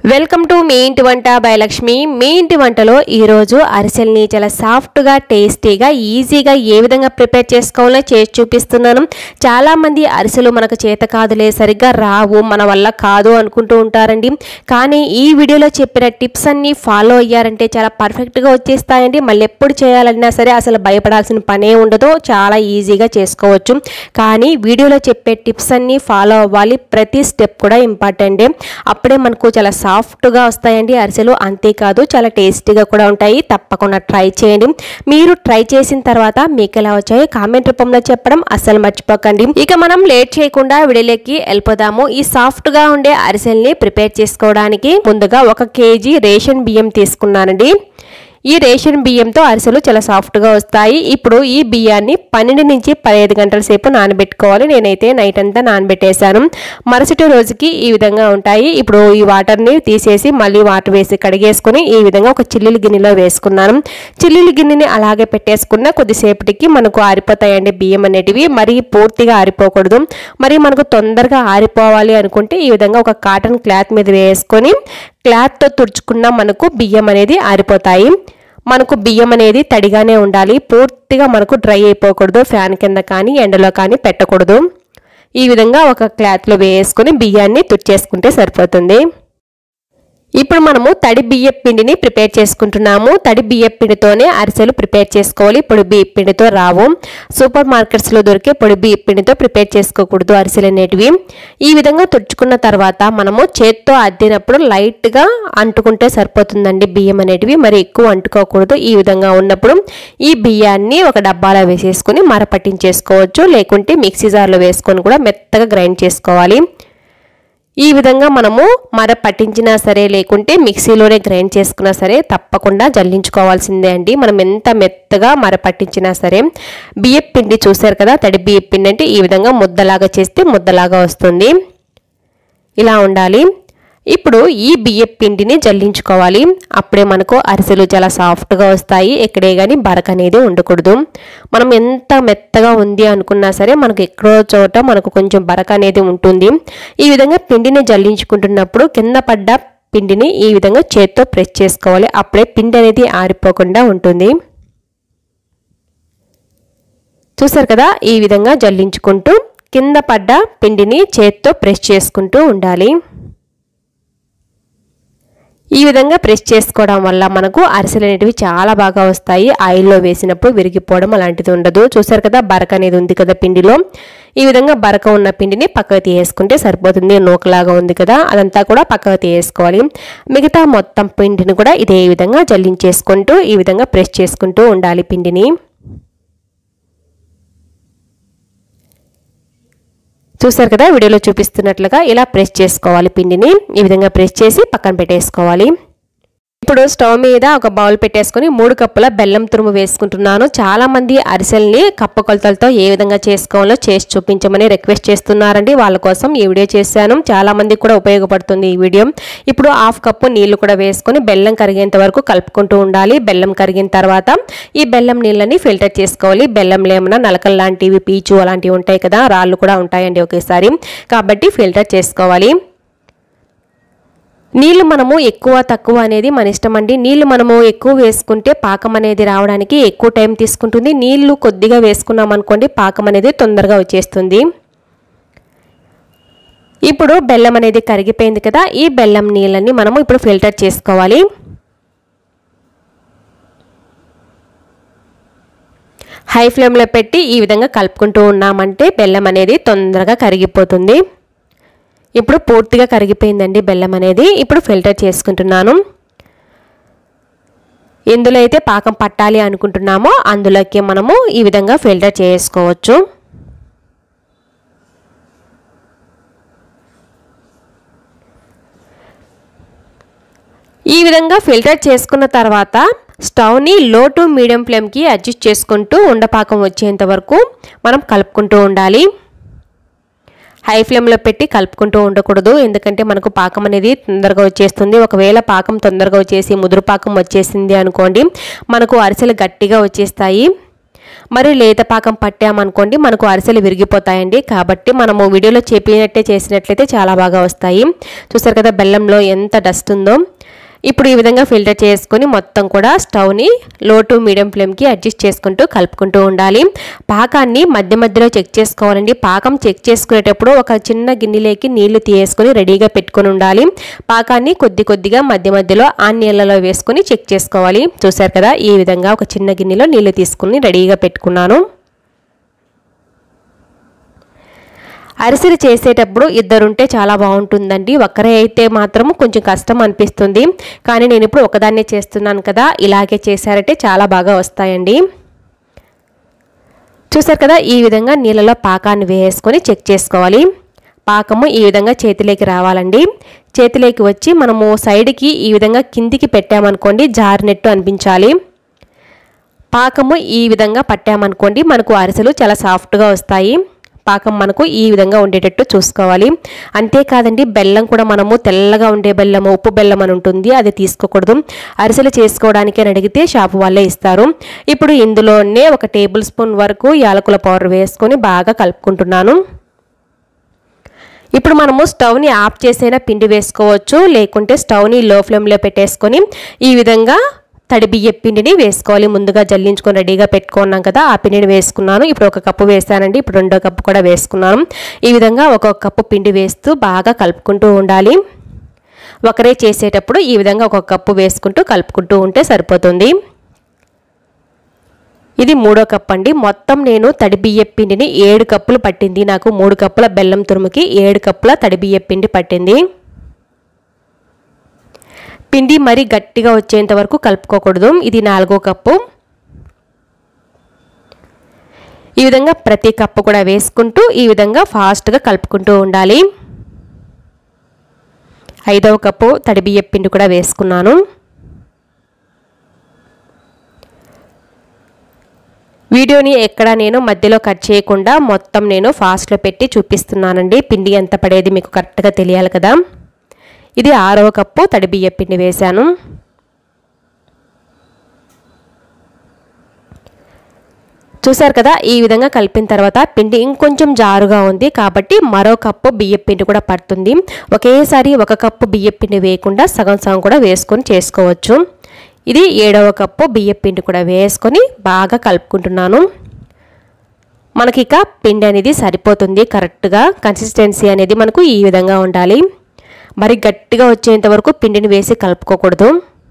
welcome to me ఇంటి వంట by Lakshmi మీ ఇంటి వంటలో ఈరోజు అరిసెల్ని చాలా సాఫ్ట్గా టేస్టీగా ఈజీగా ఏ విధంగా ప్రిపేర్ చేసుకోవాలో చేసి చూపిస్తున్నాను చాలామంది అరిసెలు మనకు చేత కాదులే సరిగ్గా రావు మన వల్ల కాదు అనుకుంటూ ఉంటారండి కానీ ఈ వీడియోలో చెప్పిన టిప్స్ అన్నీ ఫాలో అయ్యారంటే చాలా పర్ఫెక్ట్గా వచ్చేస్తాయండి మళ్ళీ ఎప్పుడు చేయాలన్నా సరే అసలు భయపడాల్సిన పనే ఉండదు చాలా ఈజీగా చేసుకోవచ్చు కానీ వీడియోలో చెప్పే టిప్స్ అన్నీ ఫాలో అవ్వాలి ప్రతి స్టెప్ కూడా ఇంపార్టెంటే అప్పుడే మనకు చాలా సాఫ్ట్గా వస్తాయండి అరిసెలు అంతేకాదు చాలా టేస్టీగా కూడా ఉంటాయి తప్పకుండా ట్రై చేయండి మీరు ట్రై చేసిన తర్వాత మీకు ఎలా వచ్చాయో కామెంట్ రూపంలో చెప్పడం అస్సలు మర్చిపోకండి ఇక మనం లేట్ చేయకుండా విడిలోకి వెళ్ళిపోదాము ఈ సాఫ్ట్గా ఉండే అరిసెల్ని ప్రిపేర్ చేసుకోవడానికి ముందుగా ఒక కేజీ రేషన్ బియ్యం తీసుకున్నానండి ఈ రేషన్ బియ్యంతో అరిసెలు చాలా సాఫ్ట్గా వస్తాయి ఇప్పుడు ఈ బియ్యాన్ని పన్నెండు నుంచి పదిహేను గంటల సేపు నానబెట్టుకోవాలి నేనైతే నైట్ అంతా నానబెట్టేశాను మరుసటి రోజుకి ఈ విధంగా ఉంటాయి ఇప్పుడు ఈ వాటర్ని తీసేసి మళ్ళీ వాటర్ వేసి కడిగేసుకుని ఈ విధంగా ఒక చిల్లుల గిన్నెలో వేసుకున్నాను చిల్లుల గిన్నెని అలాగే పెట్టేసుకున్న కొద్దిసేపటికి మనకు ఆరిపోతాయండి బియ్యం అనేటివి మరి పూర్తిగా ఆరిపోకూడదు మరి మనకు తొందరగా ఆరిపోవాలి అనుకుంటే ఈ విధంగా ఒక కాటన్ క్లాత్ మీద వేసుకొని క్లాత్తో తుడుచుకున్న మనకు బియ్యం అనేది ఆరిపోతాయి మనకు బియ్యం అనేది తడిగానే ఉండాలి పూర్తిగా మనకు డ్రై అయిపోకూడదు ఫ్యాన్ కింద కానీ ఎండలో కానీ పెట్టకూడదు ఈ విధంగా ఒక క్లాత్లో వేసుకొని బియ్యాన్ని తుడిచేసుకుంటే సరిపోతుంది ఇప్పుడు మనము తడి బియ్య పిండిని ప్రిపేర్ చేసుకుంటున్నాము తడి బియ్య పిండితోనే అరిసెలు ప్రిపేర్ చేసుకోవాలి పొడి బియ్య పిండితో రావు సూపర్ మార్కెట్స్లో దొరికే పొడి బియ్య పిండితో ప్రిపేర్ చేసుకోకూడదు అరిసెలు అనేటివి ఈ విధంగా తుడుచుకున్న తర్వాత మనము చేత్తో అద్దినప్పుడు లైట్గా అంటుకుంటే సరిపోతుందండి బియ్యం అనేటివి మరి ఎక్కువ అంటుకోకూడదు ఈ విధంగా ఉన్నప్పుడు ఈ బియ్యాన్ని ఒక డబ్బాలో వేసేసుకొని మర పట్టించేసుకోవచ్చు లేకుంటే మిక్సీ జార్లో వేసుకొని కూడా మెత్తగా గ్రైండ్ చేసుకోవాలి ఈ విధంగా మనము మర పట్టించినా సరే లేకుంటే మిక్సీలోనే గ్రైండ్ చేసుకున్నా సరే తప్పకుండా జల్లించుకోవాల్సిందే అండి మనం ఎంత మెత్తగా మర పట్టించినా సరే బియ్యం పిండి చూసారు కదా తడి బియ్యం పిండి అంటే ఈ విధంగా ముద్దలాగా చేస్తే ముద్దలాగా వస్తుంది ఇలా ఉండాలి ఇప్పుడు ఈ బియ్యం పిండిని జల్లించుకోవాలి అప్పుడే మనకు అరిసెలు చాలా సాఫ్ట్గా వస్తాయి ఎక్కడే కానీ బరక అనేది ఉండకూడదు మనం ఎంత మెత్తగా ఉంది అనుకున్నా సరే మనకు ఎక్కడో చోట మనకు కొంచెం బరక అనేది ఉంటుంది ఈ విధంగా పిండిని జల్లించుకుంటున్నప్పుడు కింద పడ్డ పిండిని ఈ విధంగా చేత్తో ప్రెస్ చేసుకోవాలి అప్పుడే పిండి అనేది ఆరిపోకుండా ఉంటుంది చూసారు కదా ఈ విధంగా జల్లించుకుంటూ కింద పడ్డ పిండిని చేత్తో ప్రెస్ చేసుకుంటూ ఉండాలి ఈ విధంగా ప్రెస్ చేసుకోవడం వల్ల మనకు అరిసెలు అనేటివి చాలా బాగా వస్తాయి ఆయిల్లో వేసినప్పుడు విరిగిపోవడం అలాంటిది ఉండదు చూసారు కదా బరక అనేది ఉంది కదా పిండిలో ఈ విధంగా బరక ఉన్న పిండిని పక్కకు తీసేసుకుంటే సరిపోతుంది నూకలాగా ఉంది కదా అదంతా కూడా పక్కకు తీసేసుకోవాలి మిగతా మొత్తం పిండిని కూడా ఇదే విధంగా జల్లించేసుకుంటూ ఈ విధంగా ప్రెస్ చేసుకుంటూ ఉండాలి పిండిని చూసారు కదా వీడియోలో చూపిస్తున్నట్లుగా ఇలా ప్రెస్ చేసుకోవాలి పిండిని ఈ విధంగా ప్రెస్ చేసి పక్కన పెట్టేసుకోవాలి ఇప్పుడు స్టవ్ మీద ఒక బౌల్ పెట్టేసుకొని మూడు కప్పుల బెల్లం తురుము వేసుకుంటున్నాను చాలా మంది అరిసెల్ని కప్ప కొలతలతో ఏ విధంగా చేసుకోవాలో చేసి చూపించమని రిక్వెస్ట్ చేస్తున్నారండి వాళ్ళ కోసం ఈ వీడియో చేశాను చాలా మందికి కూడా ఉపయోగపడుతుంది ఈ వీడియో ఇప్పుడు హాఫ్ కప్పు నీళ్లు కూడా వేసుకొని బెల్లం కరిగేంత వరకు కలుపుకుంటూ ఉండాలి బెల్లం కరిగిన తర్వాత ఈ బెల్లం నీళ్ళని ఫిల్టర్ చేసుకోవాలి బెల్లంలో ఏమైనా నలకలు లాంటివి పీచు అలాంటివి ఉంటాయి కదా రాళ్ళు కూడా ఉంటాయండి ఒకేసారి కాబట్టి ఫిల్టర్ చేసుకోవాలి నీళ్లు మనము ఎక్కువ తక్కువ అనేది మన ఇష్టం అండి నీళ్లు మనము ఎక్కువ వేసుకుంటే పాకం అనేది రావడానికి ఎక్కువ టైం తీసుకుంటుంది నీళ్లు కొద్దిగా వేసుకున్నాం అనుకోండి పాకం అనేది తొందరగా వచ్చేస్తుంది ఇప్పుడు బెల్లం అనేది కరిగిపోయింది కదా ఈ బెల్లం నీళ్ళని మనము ఇప్పుడు ఫిల్టర్ చేసుకోవాలి హై ఫ్లేమ్లో పెట్టి ఈ విధంగా కలుపుకుంటూ ఉన్నామంటే బెల్లం అనేది తొందరగా కరిగిపోతుంది ఇప్పుడు పూర్తిగా కరిగిపోయిందండి బెల్లం అనేది ఇప్పుడు ఫిల్టర్ చేసుకుంటున్నాను ఎందులో అయితే పాకం పట్టాలి అనుకుంటున్నామో అందులోకి మనము ఈ విధంగా ఫిల్టర్ చేసుకోవచ్చు ఈ విధంగా ఫిల్టర్ చేసుకున్న తర్వాత స్టవ్ని లో టు మీడియం ఫ్లేమ్కి అడ్జస్ట్ చేసుకుంటూ ఉండపాకం వచ్చేంత వరకు మనం కలుపుకుంటూ ఉండాలి హై ఫ్లేమ్లో పెట్టి కలుపుకుంటూ ఉండకూడదు ఎందుకంటే మనకు పాకం అనేది తొందరగా వచ్చేస్తుంది ఒకవేళ పాకం తొందరగా వచ్చేసి ముదురు పాకం వచ్చేసింది అనుకోండి మనకు అరిసెలు గట్టిగా వచ్చేస్తాయి మరి లేత పాకం పట్టామనుకోండి మనకు అరిసెలు విరిగిపోతాయండి కాబట్టి మనము వీడియోలో చెప్పినట్టే చేసినట్లయితే చాలా బాగా వస్తాయి చూసారు కదా బెల్లంలో ఎంత డస్ట్ ఉందో ఇప్పుడు ఈ విధంగా ఫిల్టర్ చేసుకొని మొత్తం కూడా స్టవ్ని లో టు మీడియం ఫ్లేమ్కి అడ్జస్ట్ చేసుకుంటూ కలుపుకుంటూ ఉండాలి పాకాన్ని మధ్య మధ్యలో చెక్ చేసుకోవాలండి పాకం చెక్ చేసుకునేటప్పుడు ఒక చిన్న గిన్నెలోకి నీళ్లు తీయేసుకొని రెడీగా పెట్టుకొని ఉండాలి పాకాన్ని కొద్ది కొద్దిగా మధ్య మధ్యలో ఆ నీళ్ళలో వేసుకొని చెక్ చేసుకోవాలి చూసారు కదా ఈ విధంగా ఒక చిన్న గిన్నెలో నీళ్లు తీసుకుని రెడీగా పెట్టుకున్నాను అరిసెలు చేసేటప్పుడు ఇద్దరుంటే చాలా బాగుంటుందండి ఒక్కరే అయితే మాత్రం కొంచెం కష్టం అనిపిస్తుంది కానీ నేను ఇప్పుడు ఒకదాన్నే చేస్తున్నాను కదా ఇలాగే చేశారంటే చాలా బాగా వస్తాయండి చూసారు కదా ఈ విధంగా నీళ్ళలో పాకాన్ని వేసుకొని చెక్ చేసుకోవాలి పాకము ఈ విధంగా చేతిలోకి రావాలండి చేతిలోకి వచ్చి మనము సైడ్కి ఈ విధంగా కిందికి పెట్టామనుకోండి జారినట్టు అనిపించాలి పాకము ఈ విధంగా పట్టామనుకోండి మనకు అరిసెలు చాలా సాఫ్ట్గా వస్తాయి పాకం మనకు ఈ విధంగా ఉండేటట్టు చూసుకోవాలి అంతేకాదండి బెల్లం కూడా మనము తెల్లగా ఉండే బెల్లం ఉప్పు బెల్లం అని ఉంటుంది అది తీసుకోకూడదు అరిసెలు చేసుకోవడానికి అని అడిగితే షాపు వాళ్ళే ఇస్తారు ఇప్పుడు ఇందులోనే ఒక టేబుల్ స్పూన్ వరకు యాలకుల పౌడర్ వేసుకొని బాగా కలుపుకుంటున్నాను ఇప్పుడు మనము స్టవ్ని ఆఫ్ చేసైనా పిండి వేసుకోవచ్చు లేకుంటే స్టవ్ని లో ఫ్లేమ్లో పెట్టేసుకొని ఈ విధంగా తడి బియ్య పిండిని వేసుకోవాలి ముందుగా జల్లించుకొని రెడీగా పెట్టుకున్నాం కదా ఆ పిండిని వేసుకున్నాను ఇప్పుడు ఒక కప్పు వేసానండి ఇప్పుడు రెండో కప్పు కూడా వేసుకున్నాను ఈ విధంగా ఒక్కొక్క కప్పు పిండి వేస్తూ బాగా కలుపుకుంటూ ఉండాలి ఒకరే చేసేటప్పుడు ఈ విధంగా ఒక కప్పు వేసుకుంటూ కలుపుకుంటూ ఉంటే సరిపోతుంది ఇది మూడో కప్ అండి మొత్తం నేను తడి బియ్య పిండిని ఏడు కప్పులు పట్టింది నాకు మూడు కప్పుల బెల్లం తురుముకి ఏడు కప్పుల తడి బియ్య పిండి పట్టింది పిండి మరీ గట్టిగా వచ్చేంత వరకు కలుపుకోకూడదు ఇది నాలుగో కప్పు ఈ విధంగా ప్రతి కప్పు కూడా వేసుకుంటూ ఈ విధంగా ఫాస్ట్గా కలుపుకుంటూ ఉండాలి ఐదవ కప్పు తడి బియ్య పిండి కూడా వేసుకున్నాను వీడియోని ఎక్కడ నేను మధ్యలో కట్ చేయకుండా మొత్తం నేను ఫాస్ట్లో పెట్టి చూపిస్తున్నానండి పిండి ఎంత పడేది మీకు కరెక్ట్గా తెలియాలి కదా ఇది ఆరవ కప్పు తడి బియ్య పిండి వేశాను చూసారు కదా ఈ విధంగా కలిపిన తర్వాత పిండి ఇంకొంచెం జారుగా ఉంది కాబట్టి మరో కప్పు బియ్య పిండి కూడా పడుతుంది ఒకేసారి ఒక కప్పు బియ్య పిండి వేయకుండా సగం సగం కూడా వేసుకొని చేసుకోవచ్చు ఇది ఏడవ కప్పు బియ్య పిండి కూడా వేసుకొని బాగా కలుపుకుంటున్నాను మనకి ఇక పిండి అనేది సరిపోతుంది కరెక్ట్గా కన్సిస్టెన్సీ అనేది మనకు ఈ విధంగా ఉండాలి మరి గట్టిగా వచ్చేంత వరకు పిండిని వేసి కలుపుకోకూడదు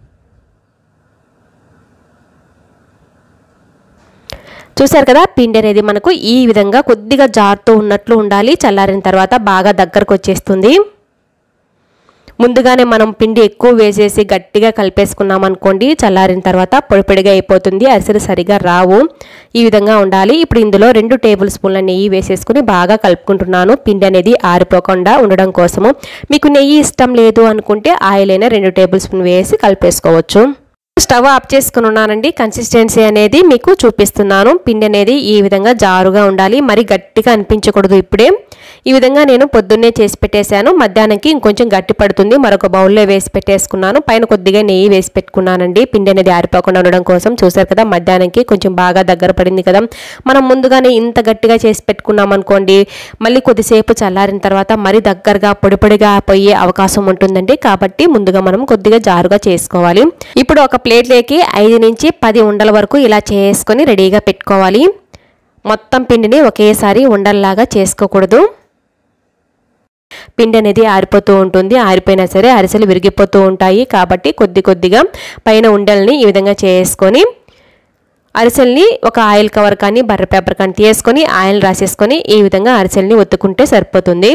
చూసారు కదా పిండి అనేది మనకు ఈ విధంగా కొద్దిగా జారుతూ ఉన్నట్లు ఉండాలి చల్లారిన తర్వాత బాగా దగ్గరకు వచ్చేస్తుంది ముందుగానే మనం పిండి ఎక్కువ వేసేసి గట్టిగా కలిపేసుకున్నాం అనుకోండి చల్లారిన తర్వాత పొడి పొడిగా అయిపోతుంది అరిసెలు సరిగా రావు ఈ విధంగా ఉండాలి ఇప్పుడు ఇందులో రెండు టేబుల్ స్పూన్ల నెయ్యి వేసేసుకుని బాగా కలుపుకుంటున్నాను పిండి అనేది ఆరిపోకుండా ఉండడం కోసము మీకు నెయ్యి ఇష్టం లేదు అనుకుంటే ఆయిల్ అయినా రెండు టేబుల్ స్పూన్ వేసి కలిపేసుకోవచ్చు స్టవ్ ఆఫ్ చేసుకుని ఉన్నానండి కన్సిస్టెన్సీ అనేది మీకు చూపిస్తున్నాను పిండి అనేది ఈ విధంగా జారుగా ఉండాలి మరి గట్టిగా అనిపించకూడదు ఇప్పుడే ఈ విధంగా నేను పొద్దున్నే చేసి పెట్టేశాను మధ్యాహ్నంకి ఇంకొంచెం గట్టి పడుతుంది మరొక బౌల్లో వేసి పెట్టేసుకున్నాను పైన కొద్దిగా నెయ్యి వేసి పెట్టుకున్నానండి పిండి అనేది ఆరిపోకుండా ఉండడం కోసం చూసారు కదా మధ్యాహ్నంకి కొంచెం బాగా దగ్గర పడింది కదా మనం ముందుగానే ఇంత గట్టిగా చేసి పెట్టుకున్నాం అనుకోండి మళ్ళీ కొద్దిసేపు చల్లారిన తర్వాత మరి దగ్గరగా పొడి పొడిగా పోయే అవకాశం ఉంటుందండి కాబట్టి ముందుగా మనం కొద్దిగా జారుగా చేసుకోవాలి ఇప్పుడు ఒక ప్లేట్లోకి ఐదు నుంచి పది ఉండల వరకు ఇలా చేసుకొని రెడీగా పెట్టుకోవాలి మొత్తం పిండిని ఒకేసారి ఉండల్లాగా చేసుకోకూడదు పిండి అనేది ఆరిపోతూ ఉంటుంది ఆరిపోయినా సరే అరిసెలు విరిగిపోతూ ఉంటాయి కాబట్టి కొద్ది కొద్దిగా పైన ఉండల్ని ఈ విధంగా చేసుకొని అరిసెల్ని ఒక ఆయిల్ కవర్ కానీ బర్ర పేపర్ కానీ తీసుకొని ఆయిల్ రాసేసుకొని ఈ విధంగా అరిసెల్ని ఒత్తుకుంటే సరిపోతుంది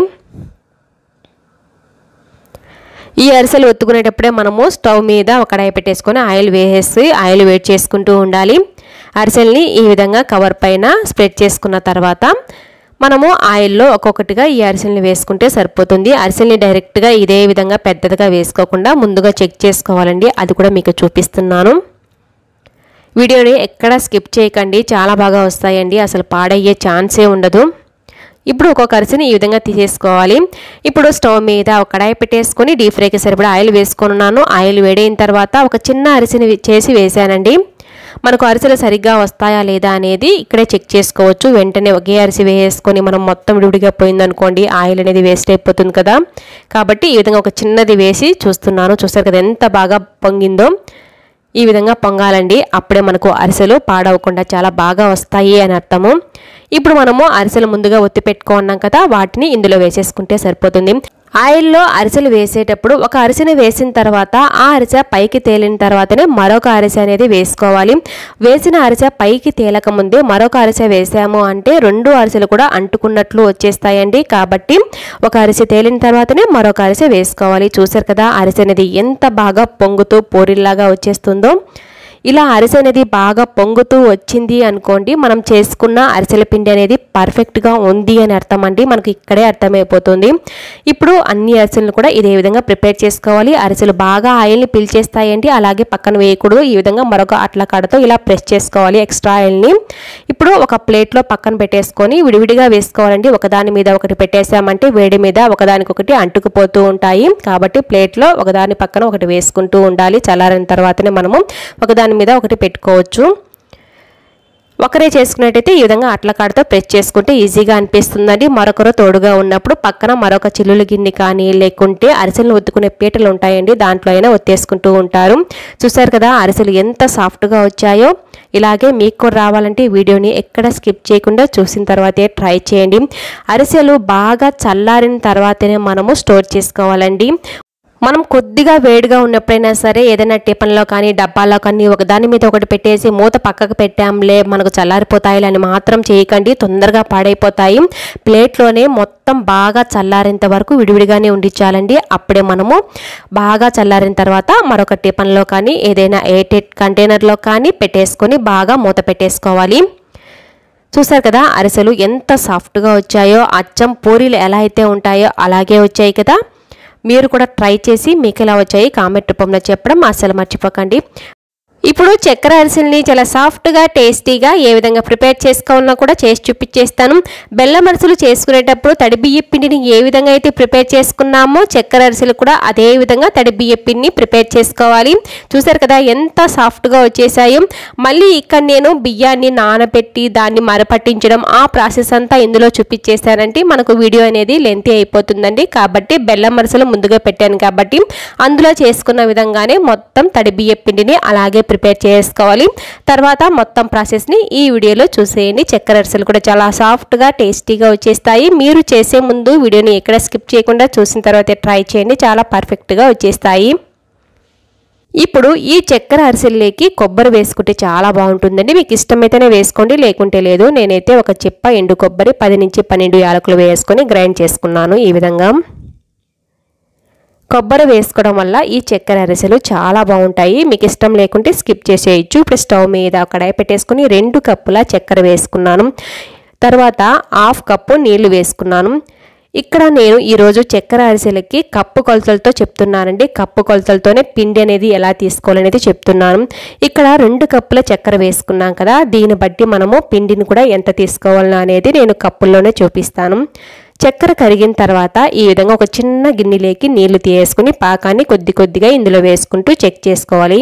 ఈ అరిసెలు ఒత్తుకునేటప్పుడే మనము స్టవ్ మీద ఒక కడాయి పెట్టేసుకొని ఆయిల్ వేసేసి ఆయిల్ వేడి చేసుకుంటూ ఉండాలి అరిసెల్ని ఈ విధంగా కవర్ పైన స్ప్రెడ్ చేసుకున్న తర్వాత మనము ఆయిల్లో ఒక్కొక్కటిగా ఈ అరిసెల్ని వేసుకుంటే సరిపోతుంది అరిసెల్ని డైరెక్ట్గా ఇదే విధంగా పెద్దదిగా వేసుకోకుండా ముందుగా చెక్ చేసుకోవాలండి అది కూడా మీకు చూపిస్తున్నాను వీడియోని ఎక్కడ స్కిప్ చేయకండి చాలా బాగా వస్తాయండి అసలు పాడయ్యే ఛాన్సే ఉండదు ఇప్పుడు ఒక్కొక్క అరిసిని ఈ విధంగా తీసేసుకోవాలి ఇప్పుడు స్టవ్ మీద ఒక కడాయి పెట్టేసుకొని డీప్ ఫ్రైకి సరిపడా ఆయిల్ వేసుకున్నాను ఆయిల్ వేడైన తర్వాత ఒక చిన్న అరిసిని చేసి వేసానండి మనకు అరిసెలు సరిగ్గా వస్తాయా లేదా అనేది ఇక్కడే చెక్ చేసుకోవచ్చు వెంటనే ఒకే అరిసి వేసుకొని మనం మొత్తం విడివిడిగా పోయిందనుకోండి ఆయిల్ అనేది వేస్ట్ అయిపోతుంది కదా కాబట్టి ఈ విధంగా ఒక చిన్నది వేసి చూస్తున్నాను చూస్తారు కదా ఎంత బాగా పొంగిందో ఈ విధంగా పొంగాలండి అప్పుడే మనకు అరిసెలు పాడవకుండా చాలా బాగా వస్తాయి అని అర్థము ఇప్పుడు మనము అరిసెలు ముందుగా ఒత్తి పెట్టుకున్నాం కదా వాటిని ఇందులో వేసేసుకుంటే సరిపోతుంది ఆయిల్లో అరిసెలు వేసేటప్పుడు ఒక అరిసెని వేసిన తర్వాత ఆ అరిసె పైకి తేలిన తర్వాతనే మరొక అరిసె అనేది వేసుకోవాలి వేసిన అరిసె పైకి తేలక ముందే మరొక అరిసె వేసాము అంటే రెండు అరిసెలు కూడా అంటుకున్నట్లు వచ్చేస్తాయండి కాబట్టి ఒక అరిసె తేలిన తర్వాతనే మరొక అరిసె వేసుకోవాలి చూసారు కదా అరిసె అనేది ఎంత బాగా పొంగుతూ పూరిల్లాగా వచ్చేస్తుందో ఇలా అరిసె అనేది బాగా పొంగుతూ వచ్చింది అనుకోండి మనం చేసుకున్న అరిసెల పిండి అనేది పర్ఫెక్ట్గా ఉంది అని అర్థం అండి మనకి ఇక్కడే అర్థమైపోతుంది ఇప్పుడు అన్ని అరిసెలను కూడా ఇదే విధంగా ప్రిపేర్ చేసుకోవాలి అరిసెలు బాగా ఆయిల్ని పీల్చేస్తాయండి అలాగే పక్కన వేయకూడదు ఈ విధంగా మరొక అట్ల కాడతో ఇలా ప్రెస్ చేసుకోవాలి ఎక్స్ట్రా ఆయిల్ని ఇప్పుడు ఒక ప్లేట్లో పక్కన పెట్టేసుకొని విడివిడిగా వేసుకోవాలండి ఒకదాని మీద ఒకటి పెట్టేసామంటే వేడి మీద ఒకదానికొకటి అంటుకుపోతూ ఉంటాయి కాబట్టి ప్లేట్లో ఒకదాని పక్కన ఒకటి వేసుకుంటూ ఉండాలి చల్లారిన తర్వాతనే మనము ఒకదాని మీద ఒకటి పెట్టుకోవచ్చు ఒకరే చేసుకున్నట్టయితే ఈ విధంగా అట్ల కాడతో ప్రెస్ చేసుకుంటే ఈజీగా అనిపిస్తుందండి మరొకరు తోడుగా ఉన్నప్పుడు పక్కన మరొక చిల్లుల గిన్నె కానీ లేకుంటే అరిసెలను ఒత్తుకునే పీటలు ఉంటాయండి దాంట్లో అయినా ఒత్తేసుకుంటూ ఉంటారు చూసారు కదా అరిసెలు ఎంత సాఫ్ట్గా వచ్చాయో ఇలాగే మీకు కూడా రావాలంటే ఈ వీడియోని ఎక్కడ స్కిప్ చేయకుండా చూసిన తర్వాతే ట్రై చేయండి అరిసెలు బాగా చల్లారిన తర్వాతనే మనము స్టోర్ చేసుకోవాలండి మనం కొద్దిగా వేడిగా ఉన్నప్పుడైనా సరే ఏదైనా టిఫిన్లో కానీ డబ్బాలో కానీ ఒకదాని మీద ఒకటి పెట్టేసి మూత పక్కకు పెట్టాంలే మనకు చల్లారిపోతాయి అని మాత్రం చేయకండి తొందరగా పాడైపోతాయి ప్లేట్లోనే మొత్తం బాగా చల్లారేంత వరకు విడివిడిగానే ఉండించాలండి అప్పుడే మనము బాగా చల్లారిన తర్వాత మరొక టిఫిన్లో కానీ ఏదైనా ఎయిటెడ్ కంటైనర్లో కానీ పెట్టేసుకొని బాగా మూత పెట్టేసుకోవాలి చూసారు కదా అరిసెలు ఎంత సాఫ్ట్గా వచ్చాయో అచ్చం పూరీలు ఎలా అయితే ఉంటాయో అలాగే వచ్చాయి కదా మీరు కూడా ట్రై చేసి మీకు ఎలా వచ్చాయి కామెంట్ రూపంలో చెప్పడం అస్సలు మర్చిపోకండి ఇప్పుడు చక్కెర అరిసెల్ని చాలా సాఫ్ట్గా టేస్టీగా ఏ విధంగా ప్రిపేర్ చేసుకోవాలన్నా కూడా చేసి చూపించేస్తాను బెల్లం అరిసెలు చేసుకునేటప్పుడు తడి బియ్య పిండిని ఏ విధంగా అయితే ప్రిపేర్ చేసుకున్నామో చక్కెర అరిసెలు కూడా అదే విధంగా తడి బియ్య పిండిని ప్రిపేర్ చేసుకోవాలి చూసారు కదా ఎంత సాఫ్ట్గా వచ్చేసాయో మళ్ళీ ఇక్కడ నేను బియ్యాన్ని నానబెట్టి దాన్ని మరపట్టించడం ఆ ప్రాసెస్ అంతా ఇందులో చూపించేశానంటే మనకు వీడియో అనేది లెంతీ అయిపోతుందండి కాబట్టి బెల్లం అరిసెలు ముందుగా పెట్టాను కాబట్టి అందులో చేసుకున్న విధంగానే మొత్తం తడి బియ్య పిండిని అలాగే ప్రిపేర్ చేసుకోవాలి తర్వాత మొత్తం ప్రాసెస్ని ఈ వీడియోలో చూసేయండి చక్కెర అరిసెలు కూడా చాలా సాఫ్ట్గా టేస్టీగా వచ్చేస్తాయి మీరు చేసే ముందు వీడియోని ఎక్కడ స్కిప్ చేయకుండా చూసిన తర్వాత ట్రై చేయండి చాలా పర్ఫెక్ట్గా వచ్చేస్తాయి ఇప్పుడు ఈ చక్కెర అరిసెల్లోకి కొబ్బరి వేసుకుంటే చాలా బాగుంటుందండి మీకు ఇష్టమైతేనే వేసుకోండి లేకుంటే లేదు నేనైతే ఒక చిప్ప ఎండు కొబ్బరి పది నుంచి పన్నెండు యాలకులు వేసుకొని గ్రైండ్ చేసుకున్నాను ఈ విధంగా కొబ్బరి వేసుకోవడం వల్ల ఈ చక్కెర అరిసెలు చాలా బాగుంటాయి మీకు ఇష్టం లేకుంటే స్కిప్ చేసేయచ్చు ఇప్పుడు స్టవ్ మీద కడాయి పెట్టేసుకుని రెండు కప్పుల చక్కెర వేసుకున్నాను తర్వాత హాఫ్ కప్పు నీళ్లు వేసుకున్నాను ఇక్కడ నేను ఈరోజు చక్కెర అరిసెలకి కప్పు కొలతలతో చెప్తున్నానండి కప్పు కొలతలతోనే పిండి అనేది ఎలా తీసుకోవాలనేది చెప్తున్నాను ఇక్కడ రెండు కప్పుల చక్కెర వేసుకున్నాం కదా దీన్ని బట్టి మనము పిండిని కూడా ఎంత తీసుకోవాలన్నా అనేది నేను కప్పుల్లోనే చూపిస్తాను చక్కెర కరిగిన తర్వాత ఈ విధంగా ఒక చిన్న గిన్నెలోకి నీళ్లు తీసేసుకుని పాకాన్ని కొద్ది కొద్దిగా ఇందులో వేసుకుంటూ చెక్ చేసుకోవాలి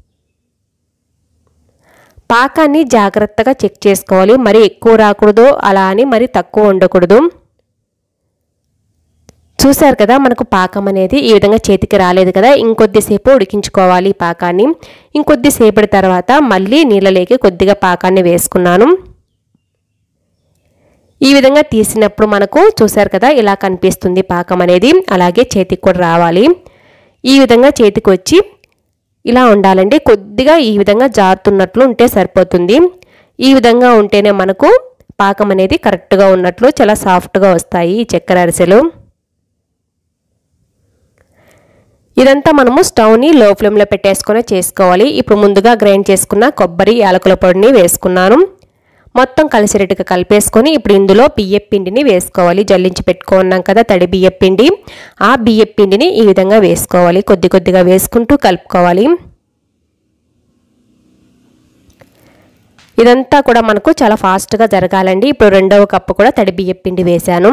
పాకాన్ని జాగ్రత్తగా చెక్ చేసుకోవాలి మరి ఎక్కువ రాకూడదు అలా అని మరి తక్కువ ఉండకూడదు చూసారు కదా మనకు పాకం అనేది ఈ విధంగా చేతికి రాలేదు కదా ఇంకొద్దిసేపు ఉడికించుకోవాలి ఈ పాకాన్ని ఇంకొద్దిసేపటి తర్వాత మళ్ళీ నీళ్ళలోకి కొద్దిగా పాకాన్ని వేసుకున్నాను ఈ విధంగా తీసినప్పుడు మనకు చూసారు కదా ఇలా కనిపిస్తుంది పాకం అనేది అలాగే చేతికి కూడా రావాలి ఈ విధంగా చేతికి వచ్చి ఇలా ఉండాలండి కొద్దిగా ఈ విధంగా జారుతున్నట్లు ఉంటే సరిపోతుంది ఈ విధంగా ఉంటేనే మనకు పాకం అనేది కరెక్ట్గా ఉన్నట్లు చాలా సాఫ్ట్గా వస్తాయి ఈ చక్కెర అరిసెలు ఇదంతా మనము స్టవ్ని లో ఫ్లేమ్లో పెట్టేసుకొని చేసుకోవాలి ఇప్పుడు ముందుగా గ్రైండ్ చేసుకున్న కొబ్బరి యాలకుల పొడిని వేసుకున్నాను మొత్తం కలిసిరెట్టుగా కలిపేసుకొని ఇప్పుడు ఇందులో బియ్య పిండిని వేసుకోవాలి జల్లించి పెట్టుకున్నాం కదా తడి బియ్య పిండి ఆ బియ్య పిండిని ఈ విధంగా వేసుకోవాలి కొద్ది కొద్దిగా వేసుకుంటూ కలుపుకోవాలి ఇదంతా కూడా మనకు చాలా ఫాస్ట్గా జరగాలండి ఇప్పుడు రెండవ కప్పు కూడా తడి బియ్య పిండి వేశాను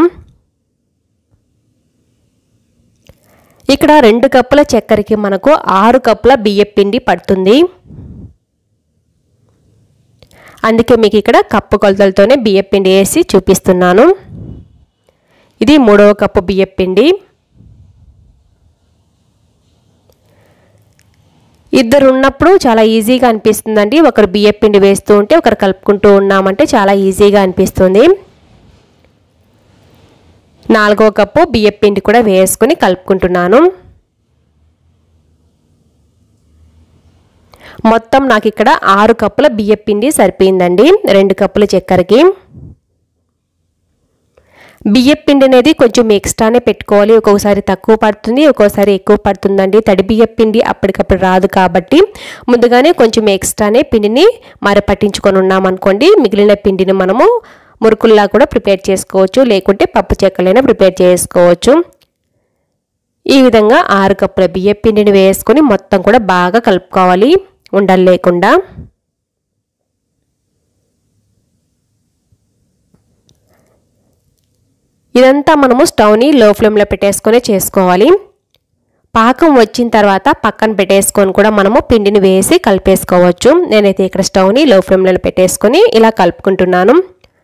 ఇక్కడ రెండు కప్పుల చక్కెరకి మనకు ఆరు కప్పుల బియ్య పిండి పడుతుంది అందుకే మీకు ఇక్కడ కప్పు కొలతలతోనే బియ్యం పిండి వేసి చూపిస్తున్నాను ఇది మూడవ కప్పు బియ్యం పిండి ఇద్దరు ఉన్నప్పుడు చాలా ఈజీగా అనిపిస్తుందండి ఒకరు బియ్యం పిండి వేస్తూ ఉంటే ఒకరు కలుపుకుంటూ ఉన్నామంటే చాలా ఈజీగా అనిపిస్తుంది నాలుగో కప్పు బియ్యం పిండి కూడా వేసుకుని కలుపుకుంటున్నాను మొత్తం నాకు ఇక్కడ ఆరు కప్పుల బియ్యం పిండి సరిపోయిందండి రెండు కప్పుల చక్కెరకి బియ్యం పిండి అనేది కొంచెం ఎక్స్ట్రానే పెట్టుకోవాలి ఒక్కొక్కసారి తక్కువ పడుతుంది ఒక్కోసారి ఎక్కువ పడుతుందండి తడి బియ్యం పిండి అప్పటికప్పుడు రాదు కాబట్టి ముందుగానే కొంచెం ఎక్స్ట్రానే పిండిని మరపట్టించుకొని ఉన్నామనుకోండి మిగిలిన పిండిని మనము మురుకుల్లా కూడా ప్రిపేర్ చేసుకోవచ్చు లేకుంటే పప్పు చెక్కలైనా ప్రిపేర్ చేసుకోవచ్చు ఈ విధంగా ఆరు కప్పుల బియ్యం పిండిని వేసుకొని మొత్తం కూడా బాగా కలుపుకోవాలి ఉండలు లేకుండా ఇదంతా మనము స్టవ్ని లో ఫ్లేమ్లో పెట్టేసుకొని చేసుకోవాలి పాకం వచ్చిన తర్వాత పక్కన పెట్టేసుకొని కూడా మనము పిండిని వేసి కలిపేసుకోవచ్చు నేనైతే ఇక్కడ స్టవ్ని లో ఫ్లేమ్లో పెట్టేసుకొని ఇలా కలుపుకుంటున్నాను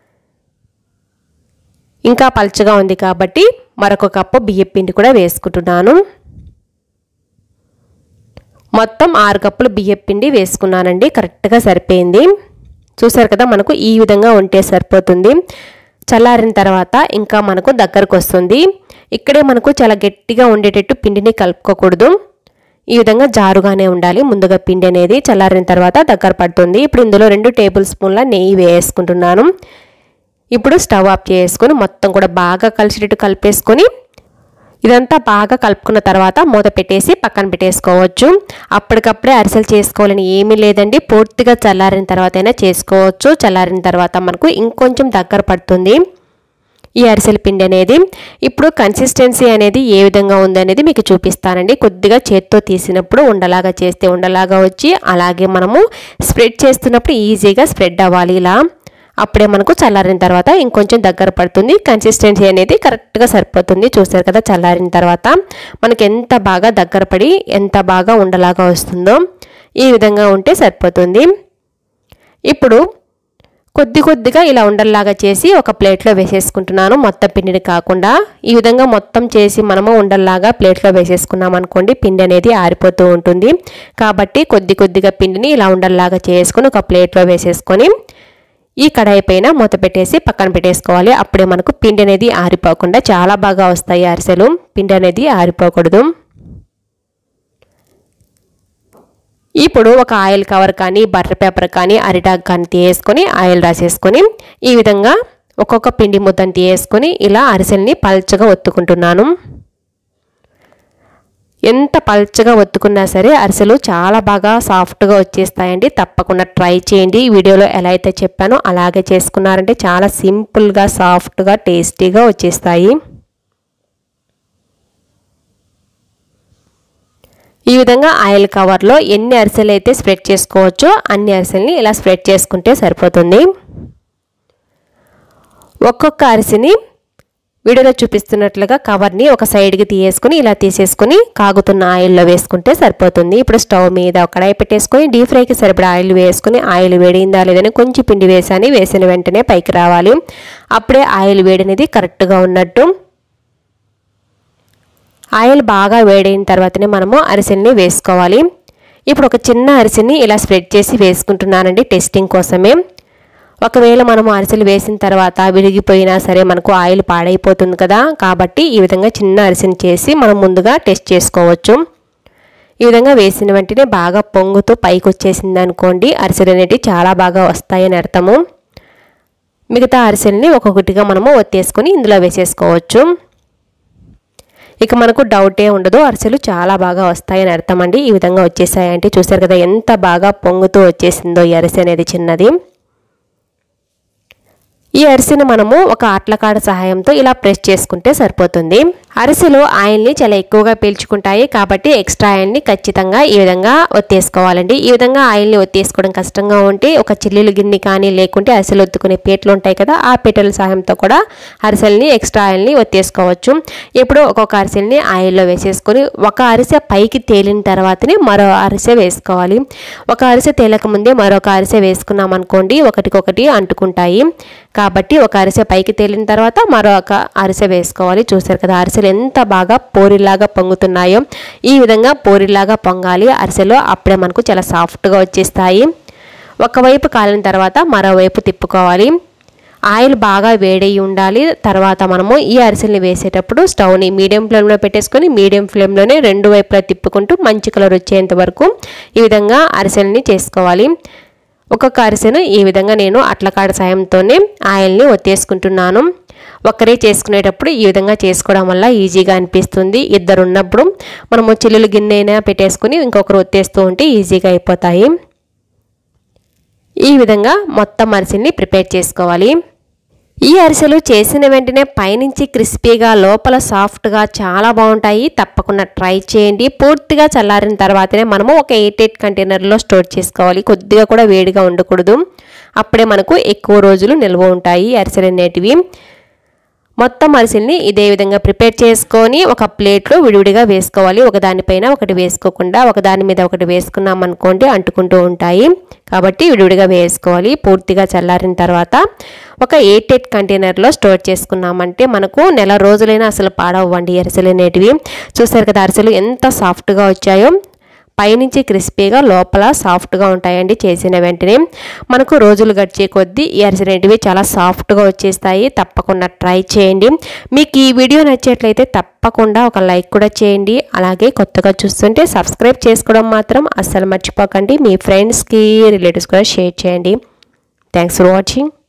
ఇంకా పల్చగా ఉంది కాబట్టి మరొక కప్పు బియ్యం పిండి కూడా వేసుకుంటున్నాను మొత్తం ఆరు కప్పులు బియ్యం పిండి వేసుకున్నానండి కరెక్ట్గా సరిపోయింది చూసారు కదా మనకు ఈ విధంగా ఉంటే సరిపోతుంది చల్లారిన తర్వాత ఇంకా మనకు దగ్గరకు వస్తుంది ఇక్కడే మనకు చాలా గట్టిగా ఉండేటట్టు పిండిని కలుపుకోకూడదు ఈ విధంగా జారుగానే ఉండాలి ముందుగా పిండి అనేది చల్లారిన తర్వాత దగ్గర పడుతుంది ఇప్పుడు ఇందులో రెండు టేబుల్ స్పూన్ల నెయ్యి వేసుకుంటున్నాను ఇప్పుడు స్టవ్ ఆఫ్ చేసుకొని మొత్తం కూడా బాగా కలిసేటట్టు కలిపేసుకొని ఇదంతా బాగా కలుపుకున్న తర్వాత మూత పెట్టేసి పక్కన పెట్టేసుకోవచ్చు అప్పటికప్పుడే అరిసెలు చేసుకోవాలని ఏమీ లేదండి పూర్తిగా చల్లారిన తర్వాత అయినా చేసుకోవచ్చు చల్లారిన తర్వాత మనకు ఇంకొంచెం దగ్గర పడుతుంది ఈ అరిసెల పిండి అనేది ఇప్పుడు కన్సిస్టెన్సీ అనేది ఏ విధంగా ఉందనేది మీకు చూపిస్తానండి కొద్దిగా చేత్తో తీసినప్పుడు ఉండలాగా చేస్తే ఉండలాగా వచ్చి అలాగే మనము స్ప్రెడ్ చేస్తున్నప్పుడు ఈజీగా స్ప్రెడ్ అవ్వాలి ఇలా అప్పుడే మనకు చల్లారిన తర్వాత ఇంకొంచెం దగ్గర పడుతుంది కన్సిస్టెన్సీ అనేది కరెక్ట్గా సరిపోతుంది చూసారు కదా చల్లారిన తర్వాత మనకి ఎంత బాగా దగ్గర పడి ఎంత బాగా ఉండలాగా వస్తుందో ఈ విధంగా ఉంటే సరిపోతుంది ఇప్పుడు కొద్ది కొద్దిగా ఇలా ఉండల్లాగా చేసి ఒక ప్లేట్లో వేసేసుకుంటున్నాను మొత్తం పిండిని కాకుండా ఈ విధంగా మొత్తం చేసి మనము ఉండల్లాగా ప్లేట్లో వేసేసుకున్నాం అనుకోండి పిండి అనేది ఆరిపోతూ ఉంటుంది కాబట్టి కొద్ది కొద్దిగా పిండిని ఇలా ఉండల్లాగా చేసుకొని ఒక ప్లేట్లో వేసేసుకొని ఈ కడాయి పైన మూత పెట్టేసి పక్కన పెట్టేసుకోవాలి అప్పుడే మనకు పిండి అనేది ఆరిపోకుండా చాలా బాగా వస్తాయి అరిసెలు పిండి అనేది ఆరిపోకూడదు ఇప్పుడు ఒక ఆయిల్ కవర్ కానీ బటర్ పేపర్ కానీ అరిటాక్ కానీ తీసుకొని ఆయిల్ రాసేసుకొని ఈ విధంగా ఒక్కొక్క పిండి ముద్దను తీసుకొని ఇలా అరిసెల్ని పల్చగా ఒత్తుకుంటున్నాను ఎంత పల్చగా ఒత్తుకున్నా సరే అరిసెలు చాలా బాగా సాఫ్ట్గా వచ్చేస్తాయండి తప్పకుండా ట్రై చేయండి వీడియోలో ఎలా అయితే చెప్పానో అలాగే చేసుకున్నారంటే చాలా సింపుల్గా సాఫ్ట్గా టేస్టీగా వచ్చేస్తాయి ఈ విధంగా ఆయిల్ కవర్లో ఎన్ని అరిసెలు అయితే స్ప్రెడ్ చేసుకోవచ్చో అన్ని అరిసెల్ని ఇలా స్ప్రెడ్ చేసుకుంటే సరిపోతుంది ఒక్కొక్క అరిసెని వీడియోలో చూపిస్తున్నట్లుగా కవర్ని ఒక సైడ్కి తీసేసుకుని ఇలా తీసేసుకుని కాగుతున్న ఆయిల్లో వేసుకుంటే సరిపోతుంది ఇప్పుడు స్టవ్ మీద ఒక కడాయి పెట్టేసుకొని డీప్ ఫ్రైకి సరిపడా ఆయిల్ వేసుకుని ఆయిల్ వేడిందా లేదని కొంచెం పిండి వేసాని వేసిన వెంటనే పైకి రావాలి అప్పుడే ఆయిల్ వేడనేది కరెక్ట్గా ఉన్నట్టు ఆయిల్ బాగా వేడైన తర్వాతనే మనము అరిసెల్ని వేసుకోవాలి ఇప్పుడు ఒక చిన్న అరిసెని ఇలా స్ప్రెడ్ చేసి వేసుకుంటున్నానండి టెస్టింగ్ కోసమే ఒకవేళ మనం అరిసెలు వేసిన తర్వాత విరిగిపోయినా సరే మనకు ఆయిల్ పాడైపోతుంది కదా కాబట్టి ఈ విధంగా చిన్న అరిసెని చేసి మనం ముందుగా టెస్ట్ చేసుకోవచ్చు ఈ విధంగా వేసిన వెంటనే బాగా పొంగుతూ పైకి వచ్చేసింది అనుకోండి అరిసెలు అనేటివి చాలా బాగా వస్తాయని అర్థము మిగతా అరిసెల్ని ఒక్కొక్కటిగా మనము ఒత్తేసుకొని ఇందులో వేసేసుకోవచ్చు ఇక మనకు డౌటే ఉండదు అరిసెలు చాలా బాగా వస్తాయని అర్థం అండి ఈ విధంగా వచ్చేసాయంటే చూసారు కదా ఎంత బాగా పొంగుతూ వచ్చేసిందో ఈ అరిసె అనేది చిన్నది ఈ అరిసెను మనము ఒక ఆట్లకాడ సహాయంతో ఇలా ప్రెస్ చేసుకుంటే సరిపోతుంది అరిసెలు ఆయిల్ని చాలా ఎక్కువగా పీల్చుకుంటాయి కాబట్టి ఎక్స్ట్రా ఆయిల్ని ఖచ్చితంగా ఈ విధంగా ఒత్తేసుకోవాలండి ఈ విధంగా ఆయిల్ని ఒత్తేసుకోవడం కష్టంగా ఉంటే ఒక చిల్లులు గిన్నె కానీ లేకుంటే అరిసెలు ఒత్తుకునే పీటలు ఉంటాయి కదా ఆ పీటల సహాయంతో కూడా అరిసెల్ని ఎక్స్ట్రా ఆయిల్ని ఒత్తేసుకోవచ్చు ఇప్పుడు ఒక్కొక్క అరిసెల్ని ఆయిల్లో వేసేసుకొని ఒక అరిసె పైకి తేలిన తర్వాతనే మరో అరిసె వేసుకోవాలి ఒక అరిసె తేలక ముందే మరొక అరిసె వేసుకున్నాం అనుకోండి ఒకటికొకటి అంటుకుంటాయి కాబట్టి ఒక అరిసె పైకి తేలిన తర్వాత మరొక అరిసె వేసుకోవాలి చూసారు కదా అరిసెలు ఎంత బాగా పోరిలాగా పొంగుతున్నాయో ఈ విధంగా పోరిలాగా పొంగాలి అరిసెలు అప్పుడే మనకు చాలా సాఫ్ట్గా వచ్చేస్తాయి ఒకవైపు కాలిన తర్వాత మరోవైపు తిప్పుకోవాలి ఆయిల్ బాగా వేడయి ఉండాలి తర్వాత మనము ఈ అరిసెల్ని వేసేటప్పుడు స్టవ్ని మీడియం ఫ్లేమ్లో పెట్టేసుకొని మీడియం ఫ్లేమ్లోనే రెండు వైపులా తిప్పుకుంటూ మంచి కలర్ వచ్చేంత వరకు ఈ విధంగా అరిసెల్ని చేసుకోవాలి ఒక్కొక్క అరిసెను ఈ విధంగా నేను అట్లకాడ సాయంతోనే ఆయిల్ని ఒత్తేసుకుంటున్నాను ఒక్కరే చేసుకునేటప్పుడు ఈ విధంగా చేసుకోవడం వల్ల ఈజీగా అనిపిస్తుంది ఇద్దరు ఉన్నప్పుడు మనము చిల్లులు గిన్నె అయినా పెట్టేసుకుని ఇంకొకరు ఒత్తేస్తూ ఉంటే ఈజీగా అయిపోతాయి ఈ విధంగా మొత్తం అరిసెల్ని ప్రిపేర్ చేసుకోవాలి ఈ అరిసెలు చేసిన వెంటనే పైనుంచి క్రిస్పీగా లోపల సాఫ్ట్గా చాలా బాగుంటాయి తప్పకుండా ట్రై చేయండి పూర్తిగా చల్లారిన తర్వాతనే మనము ఒక ఎయిట్ ఎయిట్ కంటైనర్లో స్టోర్ చేసుకోవాలి కొద్దిగా కూడా వేడిగా ఉండకూడదు అప్పుడే మనకు ఎక్కువ రోజులు నిల్వ ఉంటాయి అరిసెలు అనేటివి మొత్తం అరిసెల్ని ఇదే విధంగా ప్రిపేర్ చేసుకొని ఒక ప్లేట్లో విడివిడిగా వేసుకోవాలి ఒక దానిపైన ఒకటి వేసుకోకుండా ఒక దాని మీద ఒకటి వేసుకున్నాం అనుకోండి అంటుకుంటూ ఉంటాయి కాబట్టి విడివిడిగా వేసుకోవాలి పూర్తిగా చల్లారిన తర్వాత ఒక ఎయిట్ ఎయిట్ కంటైనర్లో స్టోర్ చేసుకున్నామంటే మనకు నెల రోజులైనా అసలు పాడవ్వండి అరిసెలు అనేటివి చూసారు కదా అరిసెలు ఎంత సాఫ్ట్గా వచ్చాయో పైనుంచి క్రిస్పీగా లోపల సాఫ్ట్గా ఉంటాయండి చేసిన వెంటనే మనకు రోజులు గడిచే కొద్దీ ఈ అరిసెనేటివి చాలా సాఫ్ట్గా వచ్చేస్తాయి తప్పకుండా ట్రై చేయండి మీకు ఈ వీడియో నచ్చేట్లయితే తప్పకుండా ఒక లైక్ కూడా చేయండి అలాగే కొత్తగా చూస్తుంటే సబ్స్క్రైబ్ చేసుకోవడం మాత్రం అస్సలు మర్చిపోకండి మీ ఫ్రెండ్స్కి రిలేటివ్స్ కూడా షేర్ చేయండి థ్యాంక్స్ ఫర్ వాచింగ్